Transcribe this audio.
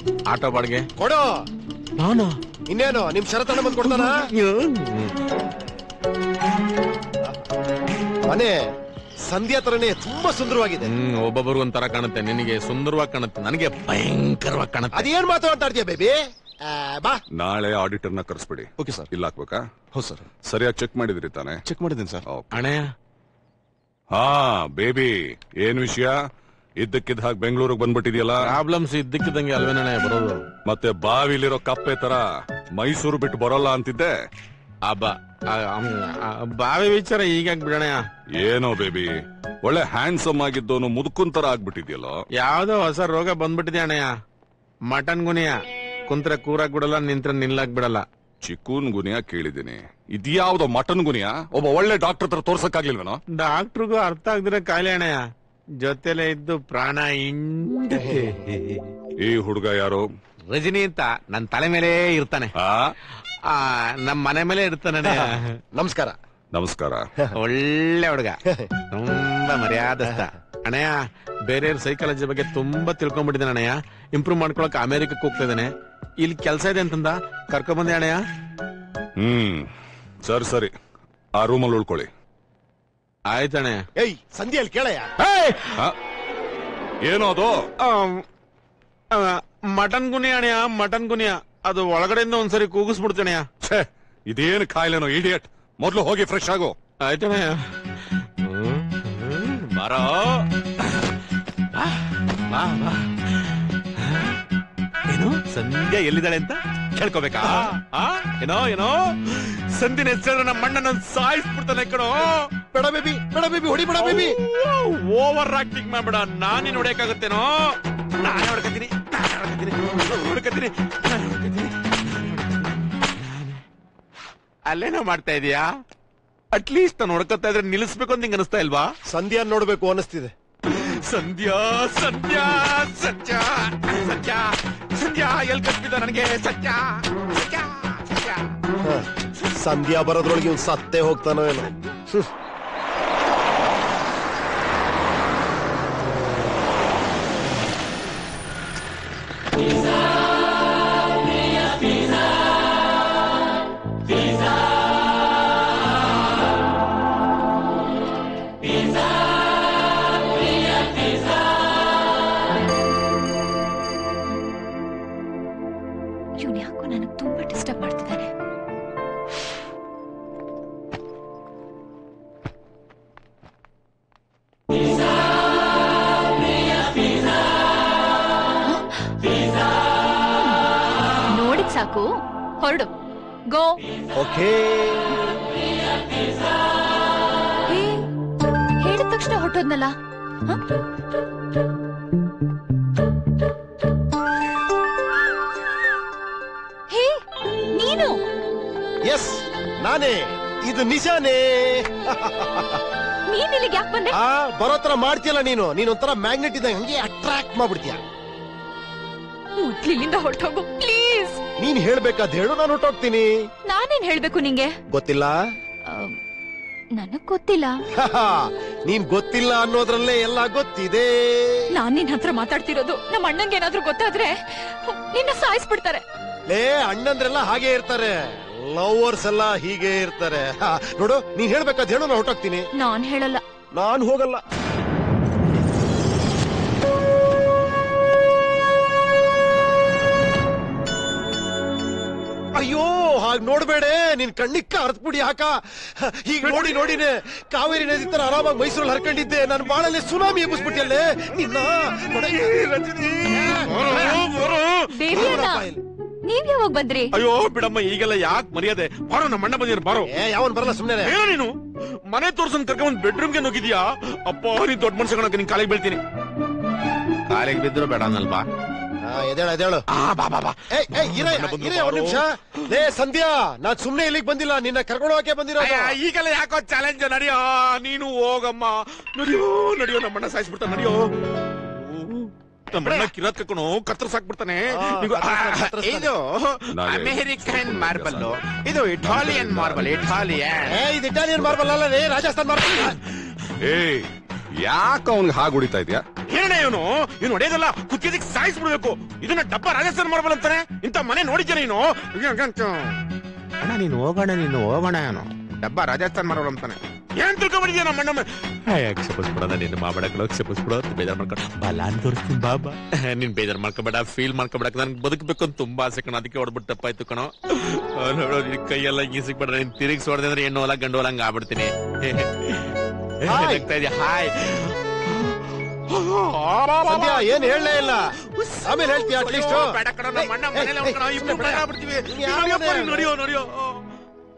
Auto ಬಾಡಿಗೆ ಕೊಡು ನಾನು ಇನ್ನೇನು ನಿಮ್ ಶರತಣ್ಣ ಬಂದ್ ಕೊಡ್ತಾನ ಮನೆ ಸಂಧ್ಯಾ ತರನೇ ತುಂಬಾ ಸುಂದರವಾಗಿದೆ ಹ್ಮ್ ಒಬ್ಬೊಬ್ಬರು ಒಂಥರ ಕಾಣುತ್ತೆ ನಿನಗೆ ಸುಂದರವಾಗಿ ಕಾಣುತ್ತೆ ನನಗೆ ಭಯಂಕರವಾಗಿ ಕಾಣುತ್ತೆ ಅದೇನ್ ಮಾತು ಮಾತಾಡ್ತೀಯ ಬೇಬಿ ಬಾ ನಾಳೆ ಆಡಿಟರ್ನ ಕರೆಸ್ಬಿಡಿ ಓಕೆ ಸರ್ ಇಲ್ಲ ಹಾಕ್ಬೇಕಾ ಹೌದು ಸರ್ ಸರಿಯಾಗಿ ಚೆಕ್ ಮಾಡಿದ್ರಿ ತಾನೆ ಚೆಕ್ ಮಾಡಿದ್ದೀನಿ ಸರ್ ಅಣೆಯ ಹಾ ಬೇಬಿ ಏನ್ ವಿಷಯ ಇದ್ದಕ್ಕಿದ್ದ ಹಾಗೆ ಬೆಂಗಳೂರಿಗೆ ಬಂದ್ಬಿಟ್ಟಿದ್ಯಲ್ಲ ಪ್ರಾಬ್ಲಮ್ಸ್ ಇದ್ದಕ್ಕಿದ್ದಂಗೆ ಅಲ್ವೇನಣ್ಣ ಬರೋದು ಮತ್ತೆ ಬಾವಿಲಿರೋ ಕಪ್ಪೆ ತರ ಮೈಸೂರು ಬಿಟ್ಟು ಬರೋಲ್ಲ ಅಂತಿದ್ದೆ ಆ ಬಾ- ಆ, ಅಮ್, ಆ, ಬಾವಿ ವಿಚಾರ ಈಗ ಬಿಡಣಯ್ಯ ಏನೋ ಬೇಬಿ ಒಳ್ಳೆ ಹ್ಯಾಂಡ್ಸಮ್ ಆಗಿದ್ದೋನು ಮುದುಕುನ್ ತರ ಆಗ್ಬಿಟ್ಟಿದ್ಯಲ್ಲೋ ಯಾವ್ದೋ ಹೊಸ ರೋಗ ಬಂದ್ಬಿಟ್ಟಿದೆ ಅಣ್ಣಯ್ಯ ಮಟನ್ ಗುನಿಯ ಕುಂತ್ರೆ ಕೂರಾಕ್ ಬಿಡಲ್ಲ ನಿಂತ್ರೆ ನಿಲ್ಲಕ್ ಬಿಡಲ್ಲ ಚಿಕೂನ್ ಗುನಿಯ ಕೇಳಿದ್ದೀನಿ ಇದ್ಯಾವ್ದೋ ಮಟನ್ ಗುನಿಯ ಒಬ್ಬ ಒಳ್ಳೆ ಡಾಕ್ಟರ್ ಹತ್ರ ತೋರ್ಸಕ್ಕಾಗ್ಲಿಲ್ವೇನೋ ಡಾಕ್ಟ್ರಿಗೂ ಅರ್ಥ ಆಗದಿರೋ ಕಾಯಿಲೆ ಅಣ್ಣಯ್ಯ ಜೊತೆಲೆ ಇದ್ದು ಪ್ರಾಣ ಇಂಡ ಈ ಹುಡುಗ ಯಾರು ರಜನಿ ಅಂತ ನನ್ ತಲೆ ಮೇಲೆ ಇರ್ತಾನೆ ಆ ಆ ನಮ್ ಮನೆ ಮೇಲೆ ಇರ್ತಾನೆ ಅಣ್ಣಯ್ಯ. ನಮಸ್ಕಾರ ನಮಸ್ಕಾರ ಒಳ್ಳೆ ಹುಡುಗ ತುಂಬಾ ಮರ್ಯಾದಸ್ತ ಅಣ್ಣಯ್ಯ ಬೇರೆಯವ್ರ ಸೈಕಾಲಜಿ ಬಗ್ಗೆ ತುಂಬಾ ತಿಳ್ಕೊಂಡ್ಬಿಟ್ಟಿದ್ದಾನೆ ಅಣ್ಣಯ್ಯ ಇಂಪ್ರೂವ್ ಮಾಡ್ಕೊಳಕ್ ಅಮೆರಿಕಕ್ಕೆ ಹೋಗ್ತಾ ಇದ್ದಾನೆ ಇಲ್ಲಿ ಕೆಲಸ ಇದೆ ಅಂತಂದ ಕರ್ಕೊಂಡ್ ಬಂದೆ ಅಣ್ಣಯ್ಯ ಹ್ಮ್ ಸರಿ ಸರಿ ಆ ರೂಮಲ್ಲಿ ಉಳ್ಕೊಳ್ಳಿ ಆಯ್ತಣ್ಣ ಏಯ್ ಸಂಧ್ಯೆಯಲ್ಲಿ ಕೇಳಯ್ಯ ಆ? ಏನೋ ಅದು ಮಟನ್ ಗುನಿಯ ಅಣ್ಣಯ್ಯ ಮಟನ್ ಗುನಿಯ ಅದು ಒಳಗಡೆಯಿಂದ ಒಂದ್ಸರಿ ಕೂಗಿಸ್ಬಿಡ್ತಾಣಯ್ಯ ಛೇ ಇದೇನು ಕಾಯಿಲೆನೋ ಇಡಿಯಟ್ ಮೊದ್ಲು ಹೋಗಿ ಫ್ರೆಶ್ ಆಗು ಆಯ್ತಣ್ಣಯ್ಯ ಬರೋ ಬಾ, ಬಾ, ಬಾ. ಏನು ಸಂಧ್ಯಾ ಎಲ್ಲಿದ್ದಾಳೆ ಅಂತ ಕೇಳ್ಕೋಬೇಕಾ ಆ? ಏನೋ ಏನೋ ಸಂಧಿನ ಹೆಸರು ನಮ್ಮ ಮಣ್ಣನ ಸಾಯಿಸ್ಬಿಡ್ತಾನೆ ಕಣೋ ಬೇಡ ಬೇಬಿ ಬೇಡ ಬೇಬಿ ಹೊಡಿ ಬೇಡ ಬೇಬಿ ಓವರ್ ಆಕ್ಟಿಂಗ್ ಮಾಡ್ಬೇಡ ನಾನೇನ್ ಹೊಡೆಯಕ್ಕಾಗತ್ತೇನೋ ನಾನೇ ಹೊಡ್ಕತೀನಿ ನಾನೇ ಹೊಡ್ಕತೀನಿ ಹೊಡ್ಕತೀನಿ ನಾನೇ ಹೊಡ್ಕತೀನಿ. ಅಲ್ಲೇನೋ ಮಾಡ್ತಾ ಇದೀಯಾ ಅಟ್ಲೀಸ್ಟ್ ನಾನು ಹೊಡ್ಕತ್ತಾ ಇದ್ರೆ ನಿಲ್ಲಿಸ್ಬೇಕು ಅಂತ ನಿಂಗೆ ಅನಿಸ್ತಾ ಇಲ್ವಾ ಸಂಧ್ಯಾ ನೋಡ್ಬೇಕು ಅನಿಸ್ತಿದೆ ಸಂಧ್ಯಾ ಸಂಧ್ಯಾ ಸಂಧ್ಯಾ ಸಂಧ್ಯಾ ಸಂಧ್ಯಾ ಎಲ್ ಕಟ್ಬಿದ್ದ ನನಗೆ ಸಂಧ್ಯಾ ಸಂಧ್ಯಾ ಸಂಧ್ಯಾ ಹ. ಸಂಧ್ಯಾ ಬರೋದ್ರೊಳಗೆ ಇವ್ನು ಸತ್ತೇ ಹೋಗ್ತಾನೋ ಏನೋ ಹ್ಮ್. ಇವನು ಯಾಕೋ ನನಗೆ ತುಂಬಾ ಡಿಸ್ಟರ್ಬ್ ಮಾಡ್ತಿದ್ದಾನೆ ನೋಡಿದ್ ಸಾಕು ಹೊರಡು ಗೋ ಓಕೆ ಹೇ ಹೇಳಿದ ತಕ್ಷಣ ಹೊರಟೋದ್ನಲ್ಲ ಹ? ಹೇ ನೀನು ಎಸ್ ನಾನೇ ಇದು ನಿಜಾನೇ ನೀನ್ ಇಲ್ಲಿಗೆ ಯಾಕೆ ಬಂದೆ ಆ ಬರೋ ತರ ಮಾಡ್ತೀಯಲ್ಲ ನೀನು ನೀನ್ ಒಂಥರ ಮ್ಯಾಗ್ನೆಟ್ ಇದ್ದಂಗೆ ಹಂಗೆ ಅಟ್ರಾಕ್ಟ್ ಮಾಡ್ಬಿಡ್ತೀಯ ಮೊದ್ಲು ಇಲ್ಲಿಂದ ಹೊರಟೋಗು ಪ್ಲೀಸ್ ನೀನ್ ಹೇಳ್ಬೇಕಾದ್ ಹೇಳು ನಾನು ಹೊಟ್ಟೋಗ್ತೀನಿ ನಾನೇನ್ ಹೇಳ್ಬೇಕು ನಿಂಗೆ ಗೊತ್ತಿಲ್ಲ ನನಗ್ ಗೊತ್ತಿಲ್ಲ ನೀನ್ ಗೊತ್ತಿಲ್ಲ ಅನ್ನೋದ್ರಲ್ಲೇ ಎಲ್ಲ ಗೊತ್ತಿದೆ ನಾನ್ ನಿನ್ ಹತ್ರ ಮಾತಾಡ್ತಿರೋದು ನಮ್ಮ ಅಣ್ಣಂಗೆ ಏನಾದ್ರೂ ಗೊತ್ತಾದ್ರೆ ನಿನ್ನ ಸಾಯಿಸ್ಬಿಡ್ತಾರೆ ಲೇ ಅಣ್ಣಂದ್ರೆಲ್ಲ ಹಾಗೆ ಇರ್ತಾರೆ ಲವರ್ಸ್ ಎಲ್ಲ ಹೀಗೆ ಇರ್ತಾರೆ ಹಾ, ನೋಡು ನೀನ್ ಹೇಳ್ಬೇಕಾದ್ ಹೇಳು ನಾನು ಹೊಟ್ಟೋಗ್ತೀನಿ ನಾನ್ ಹೇಳಲ್ಲ ನಾನ್ ಹೋಗಲ್ಲ ಅಯ್ಯೋ ಹಾಗ್ ನೋಡ್ಬೇಡೆ ನಿನ್ ಕಣ್ಣಿಕ್ಕ ಅರ್ತ್ಬಿಡಿ ಹಾಕ ಈಗ ನೋಡಿ ನೋಡಿನೆ ಕಾವೇರಿ ನದಿ ತರ ಆರಾಮಾಗಿ ಮೈಸೂರಲ್ಲಿ ಹರ್ಕೊಂಡಿದ್ದೆ ನಾನು ಬಾಳಲ್ಲಿ ಸುನಾಮಿ ಎಬ್ಬಿಸ್ಬಿಟ್ಟಿಯಲ್ಲೇ ನಿನ್ನ ನೋಡೆ, ರಜನಿ. ದೇವಿ ಅಣ್ಣ ನೋಡಪ್ಪ ಇಲ್ಲಿ. ನೀವ್ ಯಾವಾಗ ಬಂದ್ರಿ ಅಯ್ಯೋ ಬಿಡಮ್ಮ ಈಗೆಲ್ಲ ಯಾಕೆ ಮರ್ಯಾದೆ ಬಾರೋ ನಮ್ಮ ಅಣ್ಣ ಬಂದಿರ ಬಾರೋ ಏ ಯಾವನ್ ಬರಲ್ಲ ಸುಮ್ನೆ ಏನೋ ನೀನು ಮನೆ ತೋರ್ಸನ್ ಕರ್ಕೊಂಡ್ ಬೆಡ್ರೂಮ್ಗೆ ನುಗ್ಗಿದ್ಯಾ ಅಪ್ಪ ನೀನ್ ದೊಡ್ಡ ಮನುಷ್ಯ ಕಣಕ್ಕೆ ನಿನ್ ಕಾಲಿಗೆ ಬೀಳ್ತೀನಿ ಕಾಲಿಗೆ ಬಿದ್ರು ಬೇಡ ಅನ್ನಲ್ವಾ ಎದೇಳ ಎದೇಳು ಆ ಬಾ ಬಾ ಬಾ ಏಯ್ ಏಯ್ ಇರಯ್ಯ, ಬಂದ್ರು, ಬಂದ್ರು, ಇರಯ್ಯ, ಒಂದ್ ಬಾರೋ. ನಿಮಿಷ ಲೇ ಸಂಧ್ಯಾ ನಾನ್ ಸುಮ್ನೆ ಇಲ್ಲಿಗೆ ಬಂದಿಲ್ಲ ನಿನ್ನ ಕರ್ಕೊಂಡು ಹೋಗಕ್ಕೆ ಬಂದಿರೋದು ಅಯ್ಯ, ಈಗೆಲ್ಲ ಯಾಕೋ ಚಾಲೆಂಜ್ ನಡಿಯೋ ನೀನು ಹೋಗಮ್ಮ ನಡಿಯೋ ನಡಿಯೋ ನಮ್ಮಣ್ಣ ಸಾಯಿಸ್ಬಿಡ್ತಾನೆ ನಡಿಯೋ ನಮ್ಮಣ್ಣ ಕಿರತ್ ಕಕ್ಕಣು ಕತ್ತರ್ಸಾಕ್ಬಿಡ್ತಾನೆ ಆ, ಈಗ- ಆ, ಕತ್ತರಿಸ್ತಾನೆ. ಇದು ನಾಳೆ- ಅಮೆರಿಕನ್ ಮಾರ್ಬಲ್ ಇದು ಇಟಾಲಿಯನ್ ಮಾರ್ಬಲ್ ಇಟಾಲಿಯನ್ ಏ ಇದು ಇಟಾಲಿಯನ್ ಮಾರ್ಬಲ್ ಅಲ್ಲ ರೇ ರಾಜಸ್ಥಾನ್ ಮಾರ್ಬಲ್ ಏಯ್ ಯಾಕ ಅವನ್ಗೆ ಹಾಗೆ ಹೊಡಿತಾ ಇದ್ಯಾ ಏನಣ್ಣ ಇವನು ಇವನು ಹೊಡೆಯೋದಲ್ಲ ಕುತ್ತಿಗೆ ಸಾಯಿಸ್ಬಿಡ್ಬೇಕು ಇದನ್ನ ಡಬ್ಬ ರಾಜಸ್ಥಾನ ಮಾಡಬಲ್ಲ ಅಂತಾನೆ ಇಂತ ಮನೆ ನೋಡಿದ್ಯ ನೀನು ಅಣ್ಣ ನೀನು ಹೋಗೋಣ ನೀನು ಹೋಗೋಣ ಅವನು ಡಬ್ಬ ರಾಜಸ್ಥಾನ ಮಾಡಬಲ್ಲ ಅಂತಾನೆ ಏನ್ ತಿಳ್ಕೊಂಡ್ಬಿಟ್ಟಿದ್ಯಾ ನಮ್ಮ ಅಣ್ಣ ಕ್ಷಪಿಸ್ಬಿಡೋದ ನೀನು ಮಾಡಬೇಡ ಕ್ಷಪಿಸ್ಬಿಡೋ ಬೇಜಾರ್ ಮಾಡ್ಕೊಂಡು ಬಲ ಅಂತ ತೋರಿಸ್ತೀನಿ ಬಾಬಾ ನೀನ್ ಬೇಜಾರ್ ಮಾಡ್ಕೋಬೇಡ ಫೀಲ್ ಮಾಡ್ಕೋಬೇಡ ನನ್ಗೆ ಬದುಕಬೇಕು ಅಂತ ತುಂಬಾ ಆಸೆ ಕಣ ಅದಕ್ಕೆ ಹೊಡ್ಬಿಟ್ಟಪ್ಪ ಆಯ್ತು ಕಣೋ ಆ, ನೋಡೋ ನಿನ್ ಕೈಯೆಲ್ಲ ಗೀಸಿಕ್ಬಿಡ್ರೆ ನೀನ್ ತಿರುಗಿಸಿ ಹೊಡೆದ್ರೆ ಅಂದ್ರೆ ಹೆಣ್ಣು ಹೊಲ ಗಂಡು ಹೊಲ ಹಂಗ ಆಗ್ಬಿಡ್ತೀನಿ ಹಾಯ್. ನಗ್ತಾ ಇದೀಯ ಹಾಯ್ ಸಂಧ್ಯಾ ಏನ್ ಹೇಳಲೇ ಇಲ್ಲ ಆಮೇಲೆ ಹೇಳ್ತೀಯ ಅಟ್ಲೀಸ್ಟ್ ಬೇಡ ಕಣ ನಮ್ಮ ಅಣ್ಣ ಮನೇಲಿ ಅವ್ನ್ ಕಣ, ಇಬ್ರು ಬೇಡ ಆಗ್ಬಿಡ್ತೀವಿ. ನಡಿಯಪ್ಪ, ನೀನ್ ನಡಿಯೋ ನಡಿಯೋ